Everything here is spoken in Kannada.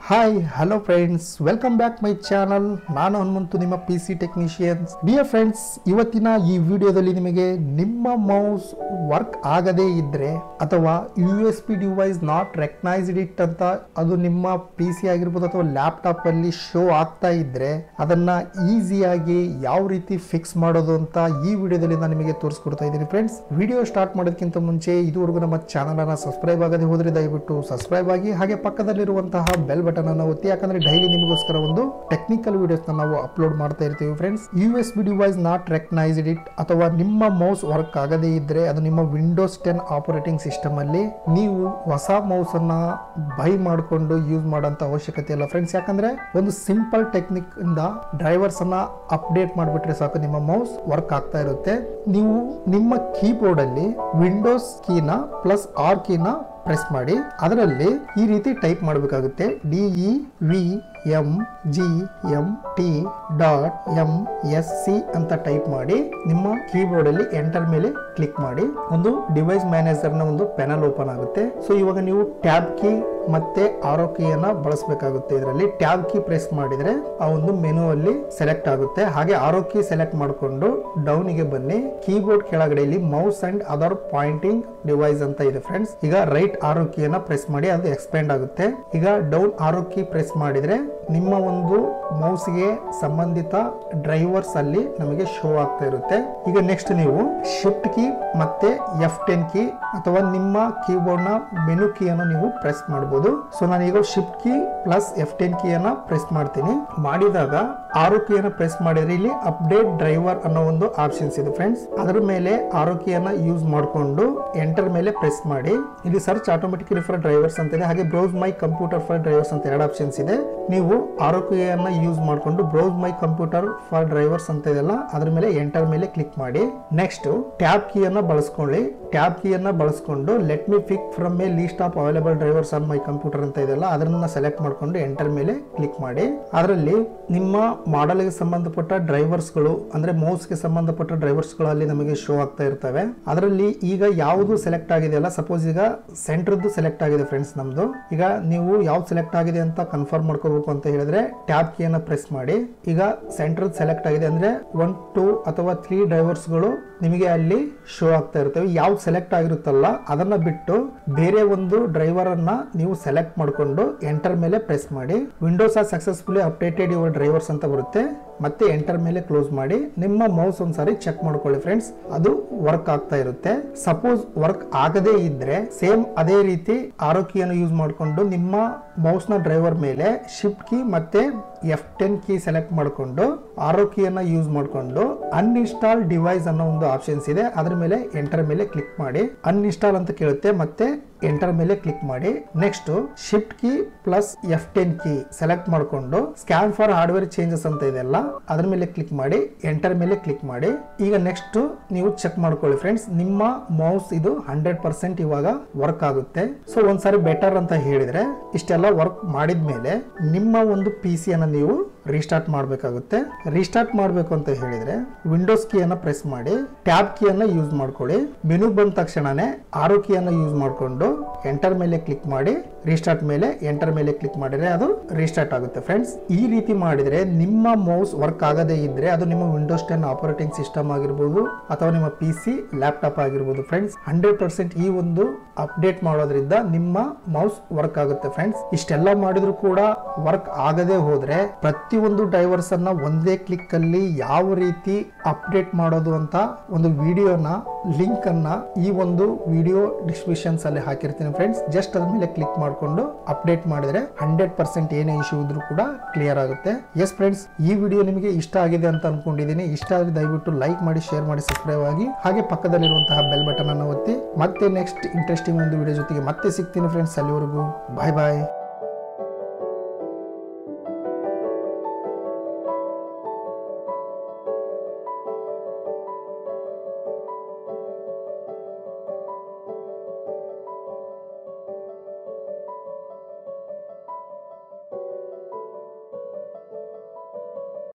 hi hello friends welcome back my channel ನಾನು ಹನುಮಂತು ನಿಮ್ಮ P C technicians dear friends ಇವತ್ತಿನ ಈ ವಿಡಿಯೋದಲ್ಲಿ ನಿಮಗೆ ನಿಮ್ಮ ಮೌಸ್ ವರ್ಕ್ ಆಗದೇ ಇದ್ರೆ ಅಥವಾ U S B device not recognised it ಅಂತ ಅದು ನಿಮ್ಮ ಪಿ ಸಿ ಆಗಿರ್ಬೋದು ಅಥವಾ ಲ್ಯಾಪ್ಟಾಪ್ ಅಲ್ಲಿ ಶೋ ಆಗ್ತಾ ಇದ್ರೆ ಅದನ್ನ ಈಸಿಯಾಗಿ ಯಾವ ರೀತಿ ಫಿಕ್ಸ್ ಮಾಡೋದು ಅಂತ ಈ ವಿಡಿಯೋದಲ್ಲಿ ನಾನು ನಿಮಗೆ ತೋರಿಸ್ಕೊಡ್ತಾ ಇದ್ದೀನಿ ಫ್ರೆಂಡ್ಸ್ ವಿಡಿಯೋ ಸ್ಟಾರ್ಟ್ ಮಾಡೋದಕ್ಕಿಂತ ಮುಂಚೆ ಇದುವರೆಗೂ ನಮ್ಮ ಚಾನಲ್ ಅನ್ನ ಸಬ್ಸ್ಕ್ರೈಬ್ ಆಗದೆ ಹೋದ್ರೆ ದಯವಿಟ್ಟು ಸಬ್ಸ್ಕ್ರೈಬ್ ಆಗಿ ಹಾಗೆ ಪಕ್ಕದಲ್ಲಿರುವಂತಹ ಬೆಲ್ ಬಟನ್ ಅನ್ನು ಒತ್ತಿ ಯಾಕಂದ್ರೆ ಡೈಲಿ ನಿಮಗೋಸ್ಕರ ಒಂದು ಟೆಕ್ನಿಕಲ್ ವಿಡಿಯೋಸ್ ನಾವು ಅಪ್ಲೋಡ್ ಮಾಡ್ತಾ ಇರ್ತೀವಿ friends U S B device not recognised it ಅಥವಾ ನಿಮ್ಮ ಮೌಸ್ ವರ್ಕ್ ಆಗದೇ ಇದ್ರೆ ಅದು ನಿಮ್ಮ ವಿಂಡೋಸ್ ಟೆನ್ ಆಪರೇಟಿಂಗ್ ಸಿಸ್ಟಮ್ ಅಲ್ಲಿ ನೀವು ಹೊಸ ಮೌಸ್ ಅನ್ನ ಬೈ ಮಾಡಿಕೊಂಡು ಯೂಸ್ ಮಾಡೋಂತ ಅವಶ್ಯಕತೆ ಇಲ್ಲ ಫ್ರೆಂಡ್ಸ್ ಯಾಕಂದ್ರೆ ಒಂದು ಸಿಂಪಲ್ ಟೆಕ್ನಿಕ್ ಇಂದ ಡ್ರೈವರ್ಸ್ ಅನ್ನ ಅಪ್ಡೇಟ್ ಮಾಡಿಬಿಟ್ರೆ ಸಾಕು ನಿಮ್ಮ ಮೌಸ್ ವರ್ಕ್ ಆಗ್ತಾ ಇರುತ್ತೆ ನೀವು ನಿಮ್ಮ ಕೀಬೋರ್ಡ್ ಅಲ್ಲಿ ವಿಂಡೋಸ್ ಕೀನ ಪ್ಲಸ್ ಆರ್ ಕೀನ ಪ್ರೆಸ್ ಮಾಡಿ ಅದರಲ್ಲಿ ಈ ರೀತಿ ಟೈಪ್ ಮಾಡಬೇಕಾಗುತ್ತೆ D E V M G M T dot M S C ಅಂತ ಟೈಪ್ ಮಾಡಿ ನಿಮ್ಮ ಕೀಬೋರ್ಡ್ ಅಲ್ಲಿ ಎಂಟರ್ ಮೇಲೆ ಕ್ಲಿಕ್ ಮಾಡಿ ಒಂದು ಡಿವೈಸ್ ಮ್ಯಾನೇಜರ್ ನ ಒಂದು ಪೆನಲ್ ಓಪನ್ ಆಗುತ್ತೆ ಸೊ ಇವಾಗ ನೀವು ಟ್ಯಾಬ್ ಕೀ ಮತ್ತೆ ಆರೋ ಕೀಯನ್ನ ಬಳಸಬೇಕಾಗುತ್ತೆ ಇದರಲ್ಲಿ ಟ್ಯಾಬ್ ಕೀ ಪ್ರೆಸ್ ಮಾಡಿದ್ರೆ ಆ ಒಂದು ಮೆನು ಅಲ್ಲಿ ಸೆಲೆಕ್ಟ್ ಆಗುತ್ತೆ ಹಾಗೆ ಆರೋ ಕೀ ಸೆಲೆಕ್ಟ್ ಮಾಡಿಕೊಂಡು ಡೌನ್ ಗೆ ಬನ್ನಿ ಕೀಬೋರ್ಡ್ ಕೆಳಗಡೆ ಇಲ್ಲಿ mouse and other pointing device ಅಂತ ಇದೆ ಫ್ರೆಂಡ್ಸ್ ಈಗ ರೈಟ್ ಆರೋ ಕೀಯನ್ನ ಪ್ರೆಸ್ ಮಾಡಿ ಅದು ಎಕ್ಸ್ಪೆಂಡ್ ಆಗುತ್ತೆ ಈಗ ಡೌನ್ ಆರೋ ಕೀ ಪ್ರೆಸ್ ಮಾಡಿದ್ರೆ ನಿಮ್ಮ ಒಂದು ಮೌಸ್ಗೆ ಸಂಬಂಧಿತ ಡ್ರೈವರ್ಸ್ ಅಲ್ಲಿ ನಮಗೆ ಶೋ ಆಗ್ತಾ ಇರುತ್ತೆ ಈಗ ನೆಕ್ಸ್ಟ್ ನೀವು ಶಿಫ್ಟ್ ಕೀ ಮತ್ತೆ ಎಫ್ ಟೆನ್ ಕೀ ಅಥವಾ ನಿಮ್ಮ ಕೀಬೋರ್ಡ್ ನ ಮೆನು ಕೀಯನ್ನು ನೀವು ಪ್ರೆಸ್ ಮಾಡಬಹುದು ಸೊ ನಾನು ಈಗ shift key plus F ten ಕೀಯನ್ನ ಪ್ರೆಸ್ ಮಾಡ್ತೀನಿ ಮಾಡಿದಾಗ ಆರು ಕೀಯನ್ನ ಪ್ರೆಸ್ ಮಾಡಿದ್ರೆ ಇಲ್ಲಿ ಅಪ್ಡೇಟ್ ಡ್ರೈವರ್ ಅನ್ನೋ ಒಂದು ಆಪ್ಷನ್ಸ್ ಇದೆ ಫ್ರೆಂಡ್ಸ್ ಅದರ ಮೇಲೆ ಆರು ಕೀಯನ್ನ ಯೂಸ್ ಮಾಡಿಕೊಂಡು ಎಂಟರ್ ಮೇಲೆ ಪ್ರೆಸ್ ಮಾಡಿ ಇಲ್ಲಿ ಸರ್ಚ್ ಆಟೋಮೆಟಿಕಲಿ ಫಾರ್ ಡ್ರೈವರ್ಸ್ ಅಂತ ಇದೆ ಹಾಗೆ browse my computer for drivers ಅಂತ ಎರಡು ಆಪ್ಷನ್ಸ್ ಇದೆ ನೀವು ಆರು ಕೀಯನ್ನ ಯೂಸ್ ಮಾಡಿಕೊಂಡು browse my computer for drivers ಅಂತ ಇದೆಲ್ಲ ಅದ್ರ ಮೇಲೆ ಎಂಟರ್ ಮೇಲೆ ಕ್ಲಿಕ್ ಮಾಡಿ ನೆಕ್ಸ್ಟ್ ಟ್ಯಾಬ್ ಕೀಯನ್ನ ಬಳಸ್ಕೊಳ್ಳಿ ಟ್ಯಾಬ್ ಕೀಯನ್ನ ಬಳಸ್ಕೊಂಡು let me pick from a list of available drivers on my computer ಅಂತ ಇದೆಲ್ಲ ಅದನ್ನ ಸೆಲೆಕ್ಟ್ ಮಾಡ್ಕೊಂಡು ಎಂಟರ್ ಮೇಲೆ ಕ್ಲಿಕ್ ಮಾಡಿ ಅದರಲ್ಲಿ ನಿಮ್ಮ ಮಾಡೆಲ್ಗೆ ಸಂಬಂಧಪಟ್ಟ ಡ್ರೈವರ್ಸ್ಗಳು ಅಂದ್ರೆ ಮೌಸ್ಗೆ ಸಂಬಂಧಪಟ್ಟ ಡ್ರೈವರ್ಸ್ಗಳು ಅಲ್ಲಿ ನಮಗೆ ಶೋ ಆಗ್ತಾ ಇರ್ತವೆ ಅದರಲ್ಲಿ ಈಗ ಯಾವುದು ಸೆಲೆಕ್ಟ್ ಆಗಿದೆ ಅಲ್ಲ ಸಪೋಸ್ ಈಗ ಸೆಂಟ್ರದ್ದು ಸೆಲೆಕ್ಟ್ ಆಗಿದೆ ಫ್ರೆಂಡ್ಸ್ ನಮ್ದು ಈಗ ನೀವು ಯಾವ್ದು ಸೆಲೆಕ್ಟ್ ಆಗಿದೆ ಅಂತ ಕನ್ಫರ್ಮ್ ಮಾಡ್ಕೋಬೇಕು ಅಂತ ಹೇಳಿದ್ರೆ ಟ್ಯಾಬ್ ಕೀಯನ್ನ ಪ್ರೆಸ್ ಮಾಡಿ ಈಗ ಸೆಂಟ್ರದ್ ಸೆಲೆಕ್ಟ್ ಆಗಿದೆ ಅಂದ್ರೆ ಒನ್ ಟೂ ಅಥವಾ ತ್ರೀ ಡ್ರೈವರ್ಸ್ಗಳು ನಿಮಗೆ ಅಲ್ಲಿ ಶೋ ಆಗ್ತಾ ಇರ್ತವೆ ಯಾವ್ದು ಸೆಲೆಕ್ಟ್ ಆಗಿರುತ್ತಲ್ಲ ಅದನ್ನ ಬಿಟ್ಟು ಬೇರೆ ಒಂದು ಡ್ರೈವರ್ ಅನ್ನ ನೀವು ಸೆಲೆಕ್ಟ್ ಮಾಡಿಕೊಂಡು ಎಂಟರ್ ಮೇಲೆ ಪ್ರೆಸ್ ಮಾಡಿ Windows are successfully updated your drivers ಅಂತ ಬರುತ್ತೆ ಮತ್ತೆ ಎಂಟರ್ ಮೇಲೆ ಕ್ಲೋಸ್ ಮಾಡಿ ನಿಮ್ಮ ಮೌಸ್ ಒಂದ್ಸಾರಿ ಚೆಕ್ ಮಾಡ್ಕೊಳ್ಳಿ ಫ್ರೆಂಡ್ಸ್ ಅದು ವರ್ಕ್ ಆಗ್ತಾ ಇರುತ್ತೆ ಸಪೋಸ್ ವರ್ಕ್ ಆಗದೇ ಇದ್ರೆ ಸೇಮ್ ಅದೇ ರೀತಿ ಆರೋಗ್ಯವನ್ನು ಯೂಸ್ ಮಾಡಿಕೊಂಡು ನಿಮ್ಮ ಮೌಸ್ ನ ಡ್ರೈವರ್ ಮೇಲೆ ಶಿಫ್ಟ್ ಕೀ ಮತ್ತೆ ಎಫ್ ಟೆನ್ ಕೀ ಸೆಲೆಕ್ಟ್ ಮಾಡಿಕೊಂಡು ಆರೋ ಕೀಯನ್ನ ಯೂಸ್ ಮಾಡಿಕೊಂಡು ಅನ್ಇನ್ಸ್ಟಾಲ್ ಡಿವೈಸ್ ಅನ್ನೋ ಒಂದು ಆಪ್ಷನ್ಸ್ ಇದೆ ಅದ್ರ ಮೇಲೆ ಎಂಟರ್ ಮೇಲೆ ಕ್ಲಿಕ್ ಮಾಡಿ ಅನ್ಇನ್ಸ್ಟಾಲ್ ಅಂತ ಕೇಳುತ್ತೆ ಮತ್ತೆ ಎಂಟರ್ ಮೇಲೆ ಕ್ಲಿಕ್ ಮಾಡಿ next shift key plus F ten key select ಮಾಡಿಕೊಂಡು ಸ್ಕ್ಯಾನ್ ಫಾರ್ ಹಾರ್ಡ್ವೇರ್ ಚೇಂಜಸ್ ಅಂತ ಇದೆಲ್ಲ ಅದ್ರ ಮೇಲೆ ಕ್ಲಿಕ್ ಮಾಡಿ ಎಂಟರ್ ಮೇಲೆ ಕ್ಲಿಕ್ ಮಾಡಿ ಈಗ ನೆಕ್ಸ್ಟ್ ನೀವು ಚೆಕ್ ಮಾಡ್ಕೊಳ್ಳಿ ಫ್ರೆಂಡ್ಸ್ ನಿಮ್ಮ ಮೌಸ್ ಇದು ಹಂಡ್ರೆಡ್ ಪರ್ಸೆಂಟ್ ಇವಾಗ ವರ್ಕ್ ಆಗುತ್ತೆ ಸೊ ಒಂದ್ಸಾರಿ ಬೆಟರ್ ಅಂತ ಹೇಳಿದ್ರೆ ಇಷ್ಟೆಲ್ಲ ವರ್ಕ್ ಮಾಡಿದ್ಮೇಲೆ ನಿಮ್ಮ ಒಂದು ಪಿ ಸಿಯನ್ನು ನೀವು ರೀಸ್ಟಾರ್ಟ್ ಮಾಡಬೇಕಾಗುತ್ತೆ ರೀಸ್ಟಾರ್ಟ್ ಮಾಡಬೇಕು ಅಂತ ಹೇಳಿದ್ರೆ ವಿಂಡೋಸ್ ಕೀಯನ್ನ ಪ್ರೆಸ್ ಮಾಡಿ ಟ್ಯಾಬ್ ಕೀಯನ್ನ ಯೂಸ್ ಮಾಡ್ಕೊಳ್ಳಿ ಮೆನು ಬಂದ ತಕ್ಷಣನೇ ಆರೋ ಕೀಯನ್ನ ಯೂಸ್ ಮಾಡಿಕೊಂಡು ಎಂಟರ್ ಮೇಲೆ ಕ್ಲಿಕ್ ಮಾಡಿ ರೀಸ್ಟಾರ್ಟ್ ಮೇಲೆ ಎಂಟರ್ ಮೇಲೆ ಕ್ಲಿಕ್ ಮಾಡಿದ್ರೆ ಅದು ರೀಸ್ಟಾರ್ಟ್ ಆಗುತ್ತೆ ಫ್ರೆಂಡ್ಸ್ ಈ ರೀತಿ ಮಾಡಿದ್ರೆ ನಿಮ್ಮ ಮೌಸ್ ವರ್ಕ್ ಆಗದೇ ಇದ್ರೆ ಅದು ನಿಮ್ಮ ವಿಂಡೋಸ್ ಟೆನ್ ಆಪರೇಟಿಂಗ್ ಸಿಸ್ಟಮ್ ಆಗಿರ್ಬೋದು ಅಥವಾ ನಿಮ್ಮ ಪಿ ಸಿ ಲ್ಯಾಪ್ಟಾಪ್ ಆಗಿರ್ಬೋದು ಫ್ರೆಂಡ್ಸ್ ಹಂಡ್ರೆಡ್ ಪರ್ಸೆಂಟ್ ಈ ಒಂದು ಅಪ್ಡೇಟ್ ಮಾಡೋದ್ರಿಂದ ನಿಮ್ಮ ಮೌಸ್ ವರ್ಕ್ ಆಗುತ್ತೆ ಫ್ರೆಂಡ್ಸ್ ಇಷ್ಟೆಲ್ಲ ಮಾಡಿದ್ರು ಕೂಡ ವರ್ಕ್ ಆಗದೆ ಹೋದ್ರೆ ಪ್ರತಿಯೊಂದು ಡ್ರೈವರ್ಸ್ ಅನ್ನ ಒಂದೇ ಕ್ಲಿಕ್ ಅಲ್ಲಿ ಯಾವ ರೀತಿ ಅಪ್ಡೇಟ್ ಮಾಡೋದು ಅಂತ ಒಂದು ವಿಡಿಯೋನ ಲಿಂಕ್ ಅನ್ನ ಈ ಒಂದು ವಿಡಿಯೋ ಡಿಸ್ಕ್ರಿಪ್ಷನ್ಸ್ ಅಲ್ಲಿ ಹಾಕಿರ್ತೀನಿ ಫ್ರೆಂಡ್ಸ್ ಜಸ್ಟ್ ಅದ್ರ ಮೇಲೆ ಕ್ಲಿಕ್ ಮಾಡಿಕೊಂಡು ಅಪ್ಡೇಟ್ ಮಾಡಿದ್ರೆ ಹಂಡ್ರೆಡ್ ಪರ್ಸೆಂಟ್ ಏನೇ ಇಶ್ಯೂ ಇದ್ರೂ ಕೂಡ ಕ್ಲಿಯರ್ ಆಗುತ್ತೆ ಎಸ್ ಫ್ರೆಂಡ್ಸ್ ಈ ವಿಡಿಯೋ ನಿಮಗೆ ಇಷ್ಟ ಆಗಿದೆ ಅಂತ ಅನ್ಕೊಂಡಿದ್ದೀನಿ ಇಷ್ಟ ಆದರೆ ದಯವಿಟ್ಟು ಲೈಕ್ ಮಾಡಿ ಶೇರ್ ಮಾಡಿ ಸಬ್ಸ್ಕ್ರೈಬ್ ಆಗಿ ಹಾಗೆ ಪಕ್ಕದಲ್ಲಿರುವಂತಹ ಬೆಲ್ ಬಟನ್ ಅನ್ನು ಒತ್ತಿ ಮತ್ತೆ ನೆಕ್ಸ್ಟ್ ಇಂಟ್ರೆಸ್ಟಿಂಗ್ ಒಂದು ವಿಡಿಯೋ ಜೊತೆಗೆ ಮತ್ತೆ ಸಿಗ್ತೀನಿ ಫ್ರೆಂಡ್ಸ್ ಅಲ್ಲಿವರೆಗೂ ಬಾಯ್ ಬಾಯ್